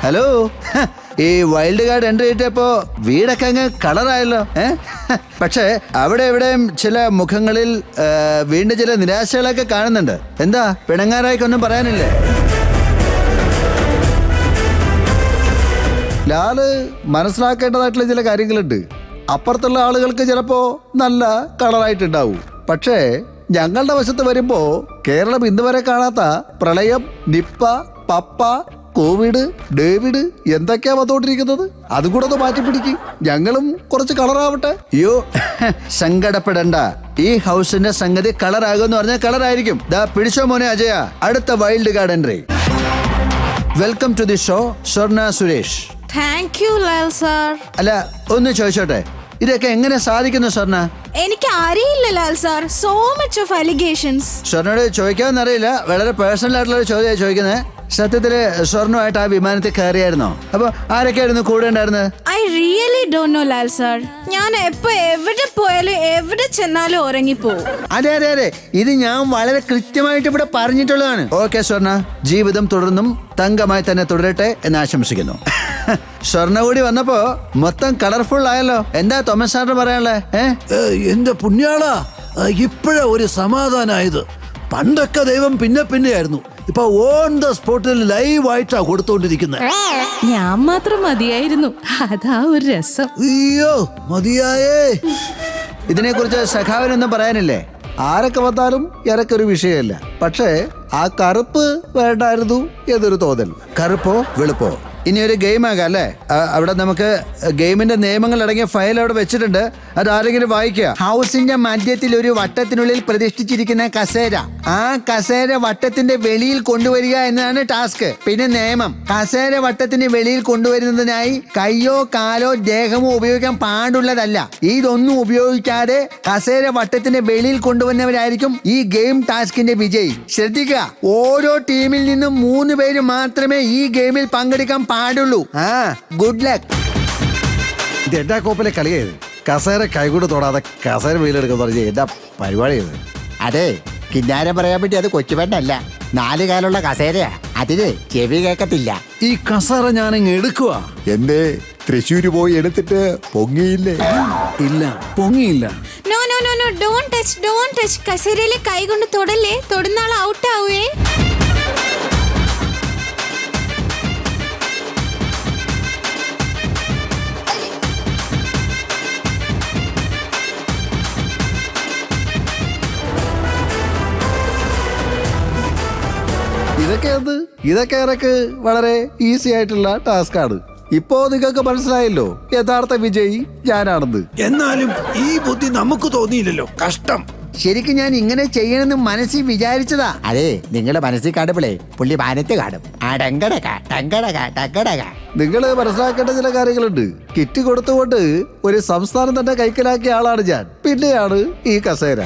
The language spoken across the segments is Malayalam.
ഹലോ ഹ, ഈ വൈൽഡ് കാർഡ് എൻട്രി ചെയ്തപ്പോ വീടൊക്കെ അങ്ങ് കളറായല്ലോ ഏ പക്ഷേ അവിടെ എവിടെയും ചില മുഖങ്ങളിൽ ആ, വീണ്ടും ചില നിരാശകളൊക്കെ കാണുന്നുണ്ട് എന്താ പിണങ്ങാറായിക്കൊന്നും പറയാനില്ലേ ലാല് മനസ്സിലാക്കേണ്ടതായിട്ടുള്ള ചില കാര്യങ്ങളുണ്ട് അപ്പുറത്തുള്ള ആളുകൾക്ക് ചിലപ്പോ നല്ല കളറായിട്ടുണ്ടാവും പക്ഷേ ഞങ്ങളുടെ വശത്ത് വരുമ്പോ കേരളം ഇന്ന് വരെ കാണാത്ത പ്രളയം നിപ്പ പപ്പ കോവിഡ് ഡേവിഡ് എന്തൊക്കെയാ വന്നുകൊണ്ടിരിക്കുന്നത് അതും കൂടെ ഒന്ന് മാറ്റി പിടിക്ക് ഞങ്ങളും കുറച്ച് കളറാവട്ടെ അയ്യോ സങ്കടപ്പെടണ്ട ഈ ഹൗസിന്റെ സംഗതി കളറാകുമെന്ന് പറഞ്ഞാൽ കളറായിരിക്കും ദാ പിടിച്ചോ മോനെ അജയ അടുത്ത wild card entry welcome to the show Swarna Suresh thank you Lal sir അല്ല ഒന്ന് ചോദിച്ചോട്ടെ ഇതൊക്കെ എങ്ങനെ സാധിക്കുന്നു സ്വർണ എനിക്ക് അറിയില്ല Lal sir so much of allegations സ്വർണയോട് ചോദിക്കാമെന്നറിയില്ല വളരെ പേഴ്സണൽ ആയിട്ടുള്ള ഒരു ചോദ്യമാണ് ചോദിക്കുന്നത് സത്യത്തില് സ്വർണ്ണമായിട്ട് ആ വിമാനത്തിൽ കയറിയായിരുന്നോ അപ്പൊ ആരൊക്കെയായിരുന്നു കൂടെ ഉണ്ടായിരുന്നത് I really don't know Lal sir ഞാൻ എപ്പോ എവിടെ പോയാലും എവിടെ ചെന്നാലും ഉറങ്ങിപ്പോവും അതെ അതെ അതെ ഇത് ഞാൻ വളരെ കൃത്യമായിട്ട് ഇവിടെ പറഞ്ഞിട്ടുള്ളതാണ് ഓക്കെ സ്വർണ ജീവിതം തുടർന്നും തങ്കമായി തന്നെ തുടരട്ടെ എന്ന് ആശംസിക്കുന്നു സ്വർണ കൂടി വന്നപ്പോ മൊത്തം കളർഫുൾ ആയല്ലോ എന്താ തോമസ് സാറിന് പറയാനുള്ളേ ഏ ഏ, എന്റെ പുണ്യാളാ ഇപ്പോഴാ ഒരു സമാധാനമായത് പണ്ടൊക്കെ ദൈവം പിന്നെ പിന്നെയായിരുന്നു ഇപ്പൊ ഓൺ ദ സ്പോട്ടിൽ ലൈവായിട്ടാ കൊടുത്തോണ്ടിരിക്കുന്നത് ഞാൻ മാത്രം മതിയായിരുന്നു അതാ ഒരു രസം അയ്യോ മതിയായേ ഇതിനെക്കുറിച്ച് സഖാവിനൊന്നും പറയാനില്ലേ ആരൊക്കെ വന്നാലും ഇറക്കൊരു വിഷയമല്ല പക്ഷേ ആ കറുപ്പ് വേണ്ടായിരുന്നു എന്നൊരു തോന്നൽ കറുപ്പോ വെളുപ്പോ ഇനി ഒരു ഗെയിം ആകാം അല്ലേ ആ, അവിടെ നമുക്ക് ഗെയിമിന്റെ നിയമങ്ങൾ അടങ്ങിയ ഫയൽ അവിടെ വെച്ചിട്ടുണ്ട് അത് ആരെങ്കിലും വായിക്കുക ഹൗസിന്റെ മധ്യത്തിൽ ഒരു വട്ടത്തിനുള്ളിൽ പ്രതിഷ്ഠിച്ചിരിക്കുന്ന കസേര ആ കസേര വട്ടത്തിന്റെ വെളിയിൽ കൊണ്ടുവരിക എന്നതാണ് ടാസ്ക് പിന്നെ നിയമം കസേര വട്ടത്തിന് വെളിയിൽ കൊണ്ടുവരുന്നതിനായി കയ്യോ കാലോ ദേഹമോ ഉപയോഗിക്കാൻ പാടുള്ളതല്ല ഇതൊന്നും ഉപയോഗിക്കാതെ കസേര വട്ടത്തിന്റെ വെളിയിൽ കൊണ്ടുവന്നവരായിരിക്കും ഈ ഗെയിം ടാസ്കിന്റെ വിജയി ശ്രദ്ധിക്കുക ഓരോ ടീമിൽ നിന്നും മൂന്ന് പേര് മാത്രമേ ഈ ഗെയിമിൽ പങ്കെടുക്കാൻ പാടുള്ളൂ ആ ഗുഡ് ലക്ക് ഇത് എന്റെ കോപ്പിലെ കളിയായത് കസേര കൈകൊണ്ട് തൊടാതെ കസേര വെയിലെടുക്കുന്ന പറഞ്ഞ എന്താ പരിപാടി ഇത് അതെ കിന്നാരം പറയാൻ വേണ്ടി അത് കൊച്ചുപെണ്ണല്ല നാല് കാലുള്ള കസേരയാ അതിന് ചെവി കേക്കത്തില്ല ഈ കസേര ഞാനിങ്ങ് എടുക്കുക എന്തേ തൃശ്ശൂര് പോയി എടുത്തിട്ട് പൊങ്ങിയില്ലേ ഇല്ല പൊങ്ങിയില്ല no no no no don't touch don't touch കസേരയിലെ കൈ കൊണ്ട് തൊടല്ലേ തൊടുന്ന ആൾ ഔട്ട് ആവുവേ ഇതൊക്കെ എന്ത് ഇതൊക്കെ എനക്ക് വളരെ ഈസി ആയിട്ടുള്ള ടാസ്ക് ആണ് ഇപ്പോ നിങ്ങൾക്ക് മനസ്സിലായല്ലോ യഥാർത്ഥ വിജയി ഞാനാണെന്ന് എന്നാലും ഈ ബുദ്ധി നമുക്ക് തോന്നിയില്ലല്ലോ കഷ്ടം ശരിക്കും ഞാൻ ഇങ്ങനെ ചെയ്യണമെന്ന് മനസ്സിൽ വിചാരിച്ചതാ അതെ നിങ്ങളുടെ മനസ്സിൽ കാണുമ്പോഴേ പുള്ളി മാനത്ത് കാണും അടങ്കടക ടങ്കടക ടങ്കടക നിങ്ങൾ മനസ്സിലാക്കേണ്ട ചില കാര്യങ്ങളുണ്ട് കിറ്റ് കൊടുത്തുകൊണ്ട് ഒരു സംസ്ഥാനം തന്നെ കൈക്കലാക്കിയ ആളാണ് ഞാൻ പിന്നെയാണ് ഈ കസേര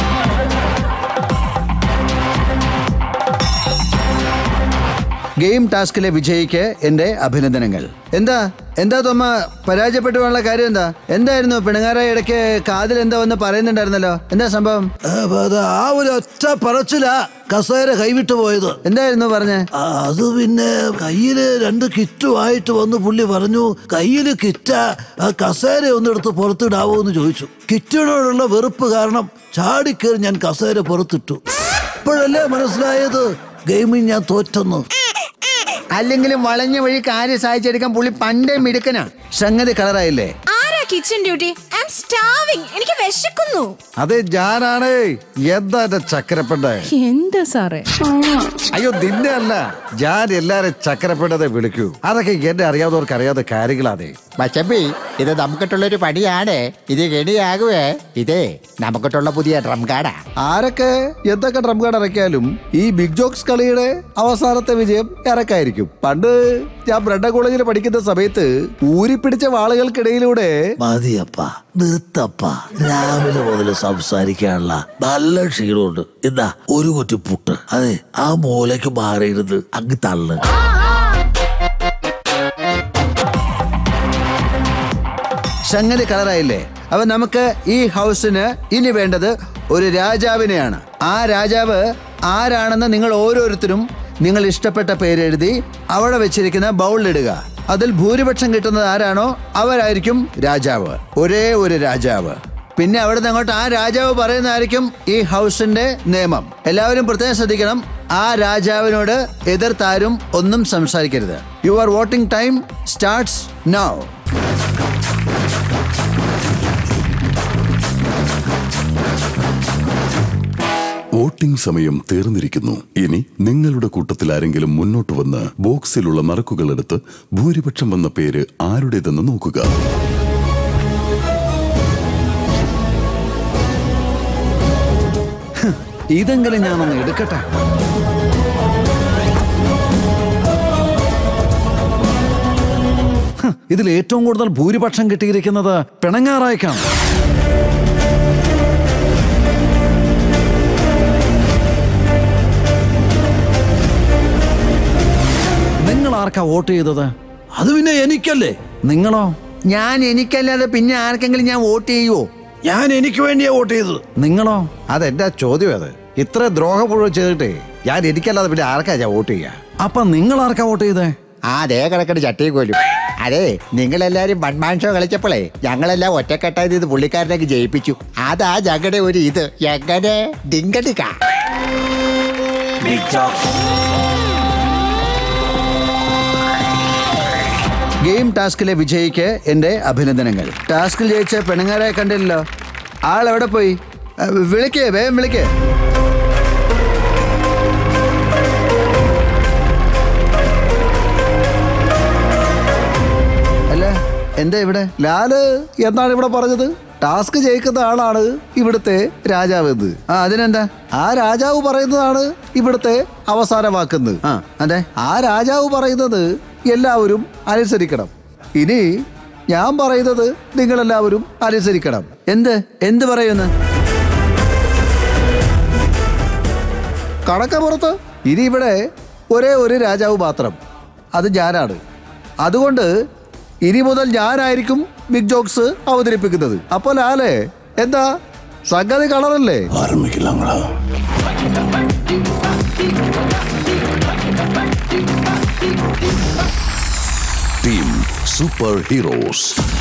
ഗെയിം ടാസ്കിലെ വിജയിക്ക് എന്റെ അഭിനന്ദനങ്ങൾ എന്താ എന്താ തോമ പരാജയപ്പെട്ടു പോകാനുള്ള കാര്യം എന്താ എന്തായിരുന്നു പിണങ്ങാറായ ഇടയ്ക്ക് കാതിൽ എന്താ വന്ന് പറയുന്നുണ്ടായിരുന്നല്ലോ എന്താ സംഭവം ആ, അത് ആ ഒരു ഒറ്റ പറച്ചിലാ കസേര കൈവിട്ടു പോയത് എന്തായിരുന്നു പറഞ്ഞേ ആ, അത് പിന്നെ കയ്യില് രണ്ട് കിറ്റുമായിട്ട് വന്ന് പുള്ളി പറഞ്ഞു കയ്യില് കിറ്റ ആ കസേര ഒന്നെടുത്ത് പുറത്തിടാവോ എന്ന് ചോദിച്ചു കിറ്റിനോടുള്ള വെറുപ്പ് കാരണം ചാടിക്കേറി ഞാൻ കസേര പുറത്തിട്ടു ഇപ്പോഴല്ലേ മനസ്സിലായത് ഗെയിമിൽ ഞാൻ തോറ്റെന്ന് അല്ലെങ്കിലും വളഞ്ഞ വഴി കാര്യം സഹായിച്ചെടുക്കാൻ പുള്ളി പണ്ടേ മിടുക്കനാ സംഗതി കളറായില്ലേ ആരാ kitchen duty I am starving എനിക്ക് വിശക്കുന്നു അതെ ഞാനാണേ എന്താ എന്റെ ചക്കരപ്പെട്ടെ എന്താ സാറേ അയ്യോ നിന്നെ അല്ല ഞാൻ എല്ലാരും ചക്കരപ്പെട്ടതെ വിളിക്കൂ അതൊക്കെ എന്നെ അറിയാവുന്നവർക്ക് അറിയാത്ത കാര്യങ്ങളാണേ മച്ചമ്പി ഇത് നമുക്കിട്ടുള്ളൊരു പണിയാണ് ഇത് കെണിയാകുവേ ഇതേ നമുക്കിട്ടുള്ള പുതിയ ഡ്രം കാർഡാ ആരൊക്കെ എന്തൊക്കെ ഡ്രം കാർഡ് ഇറക്കിയാലും ഈ ബിഗ് ജോക്സ് കളിയുടെ അവസാനത്തെ വിജയം ഇറക്കായിരിക്കും പണ്ട് ഞാൻ ബ്രഡ കോളേജിൽ പഠിക്കുന്ന സമയത്ത് ഊരിപ്പിടിച്ച വാളുകൾക്കിടയിലൂടെ മതിയപ്പ നിർത്തപ്പ രാവിലെ മുതൽ സംസാരിക്കാനുള്ള നല്ല ക്ഷീണമുണ്ട് എന്താ ഒരു കുറ്റി പുട്ട് അതെ ആ മൂലയ്ക്ക് മാറിയിരുന്ന് അങ്ങ് തള്ളു സംഗതി കളറായില്ലേ അപ്പൊ നമുക്ക് ഈ ഹൗസിന് ഇനി വേണ്ടത് ഒരു രാജാവിനെയാണ് ആ രാജാവ് ആരാണെന്ന് നിങ്ങൾ ഓരോരുത്തരും നിങ്ങൾ ഇഷ്ടപ്പെട്ട പേരെഴുതി അവിടെ വെച്ചിരിക്കുന്ന ബൗളിലിടുക അതിൽ ഭൂരിപക്ഷം കിട്ടുന്നത് ആരാണോ അവരായിരിക്കും രാജാവ് ഒരേ ഒരു രാജാവ് പിന്നെ അവിടെ നിന്ന് അങ്ങോട്ട് ആ രാജാവ് പറയുന്നതായിരിക്കും ഈ ഹൗസിന്റെ നിയമം എല്ലാവരും പ്രത്യേകം ശ്രദ്ധിക്കണം ആ രാജാവിനോട് എതിർത്താരും ഒന്നും സംസാരിക്കരുത് your voting time starts now voting സമയം തീർന്നിരിക്കുന്നു ഇനി നിങ്ങളുടെ കൂട്ടത്തിൽ ആരെങ്കിലും മുന്നോട്ട് വന്ന് ബോക്സിലുള്ള മറക്കുകൾ എടുത്ത് ഭൂരിപക്ഷം വന്ന പേര് ആരുടേതെന്ന് നോക്കുക ഇതെങ്കിലും ഞാനൊന്ന് എടുക്കട്ടെ ഹ്, ഇതിൽ ഏറ്റവും കൂടുതൽ ഭൂരിപക്ഷം കിട്ടിയിരിക്കുന്നത് പിണങ്ങാറായിക്കാണ് നിങ്ങൾ ആർക്കാ വോട്ട് ചെയ്തത് അത് പിന്നെ എനിക്കല്ലേ നിങ്ങളോ ഞാൻ എനിക്കല്ലാതെ പിന്നെ ആർക്കെങ്കിലും ഞാൻ വോട്ട് ചെയ്യുവോ ഞാൻ എനിക്ക് വേണ്ടിയാ വോട്ട് ചെയ്തത് നിങ്ങളോ അതെന്റെ ചോദ്യം അത് ഇത്ര ദ്രോഹപൂർവ്വം ചെയ്തിട്ടേ ഞാൻ എനിക്കല്ലാതെ പിന്നെ ആർക്കാ ഞാൻ വോട്ട് ചെയ്യാ അപ്പൊ നിങ്ങൾ ആർക്കാ വോട്ട് ചെയ്തേ ആ അതേ കിടക്കണ ചട്ടിയും കോലും അതെ നിങ്ങളെല്ലാരും വൺമാൻ ഷോ കളിച്ചപ്പോഴേ ഞങ്ങളെല്ലാം ഒറ്റക്കെട്ടായത് ഇത് പുള്ളിക്കാരനൊക്കെ ജയിപ്പിച്ചു അതാ ഞങ്ങളുടെ ഒരു ഇത് എങ്ങനെ ഡിങ്കടിക്ക ഗെയിം ടാസ്കിലെ വിജയിക്ക് എന്റെ അഭിനന്ദനങ്ങൾ ടാസ്കിൽ ജയിച്ച പെണ്ണുങ്ങാരെ കണ്ടില്ലല്ലോ ആൾ എവിടെ പോയി അഹ് വിളിക്കേ വേഗം വിളിക്കേ അല്ല എന്താ ഇവിടെ ലാല് എന്നാണ് ഇവിടെ പറഞ്ഞത് ടാസ്ക് ജയിക്കുന്ന ആളാണ് ഇവിടുത്തെ രാജാവ് എന്ന് ആ അതിനെന്താ ആ രാജാവ് പറയുന്നതാണ് ഇവിടുത്തെ അവസാന വാക്കെന്ന് ആ അതെ ആ രാജാവ് പറയുന്നത് എല്ലാവരും അനുസരിക്കണം ഇനി ഞാൻ പറയുന്നത് നിങ്ങളെല്ലാവരും അനുസരിക്കണം എന്ത് എന്ത് പറയുന്നു കണക്കപ്പുറത്ത് ഇനി ഇവിടെ ഒരേ ഒരു രാജാവ് മാത്രം അത് ഞാനാണ് അതുകൊണ്ട് ഇനി മുതൽ ഞാനായിരിക്കും ബിഗ് ജോക്സ് അവതരിപ്പിക്കുന്നത് അപ്പോൾ ലാലേ എന്താ സംഗതി കളറല്ലേ ആരംഭിക്കില്ല ടീം സൂപ്പർ ഹീറോസ്